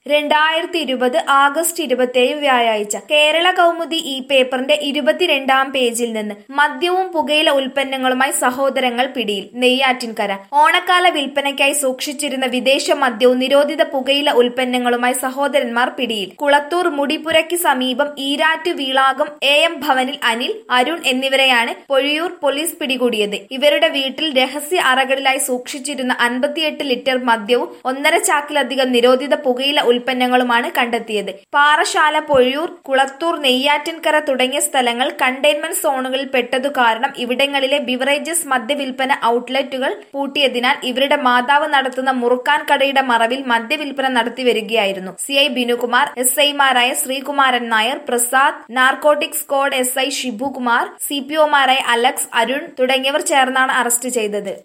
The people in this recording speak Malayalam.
രണ്ടായിരത്തി ഇരുപത് ആഗസ്റ്റ് ഇരുപത്തിയേഴ് വ്യാഴാഴ്ച കേരള കൗമുദി ഈ പേപ്പറിന്റെ ഇരുപത്തിരണ്ടാം പേജിൽ നിന്ന് മദ്യവും പുകയില ഉൽപ്പന്നങ്ങളുമായി സഹോദരങ്ങൾ പിടിയിൽ നെയ്യാറ്റിൻകര ഓണക്കാല വിൽപ്പനയ്ക്കായി സൂക്ഷിച്ചിരുന്ന വിദേശ മദ്യവും നിരോധിത പുകയില ഉൽപ്പന്നങ്ങളുമായി സഹോദരന്മാർ പിടിയിൽ കുളത്തൂർ മുടിപ്പുരയ്ക്ക് സമീപം ഈരാറ്റു വീളാകം എ എം ഭവനിൽ അനിൽ അരുൺ എന്നിവരെയാണ് പൊഴിയൂർ പോലീസ് പിടികൂടിയത് ഇവരുടെ വീട്ടിൽ രഹസ്യ അറകളിലായി സൂക്ഷിച്ചിരുന്ന അൻപത്തിയെട്ട് ലിറ്റർ മദ്യവും ഒന്നര ചാക്കിലധികം നിരോധിത പുകയില ഉൽപ്പന്നങ്ങളുമാണ് കണ്ടെത്തിയത് പാറശാല പൊഴിയൂർ കുളത്തൂർ നെയ്യാറ്റിൻകര തുടങ്ങിയ സ്ഥലങ്ങൾ കണ്ടെയ്ൻമെന്റ് സോണുകളിൽ പെട്ടതു കാരണം ഇവിടങ്ങളിലെ ബിവറേജസ് മദ്യവിൽപ്പന ഔട്ട്ലെറ്റുകൾ പൂട്ടിയതിനാൽ ഇവരുടെ മാതാവ് നടത്തുന്ന മുറുക്കാൻ കടയുടെ മറവിൽ മദ്യവിൽപ്പന നടത്തി വരികയായിരുന്നു സി ഐ ബിനുകുമാർ എസ് ഐമാരായ Sreekumaran Nair Prasad narcotic squad S I Shibukumar C P ഒമാരായ അലക്സ് അരുൺ തുടങ്ങിയവർ ചേർന്നാണ് അറസ്റ്റ് ചെയ്തത്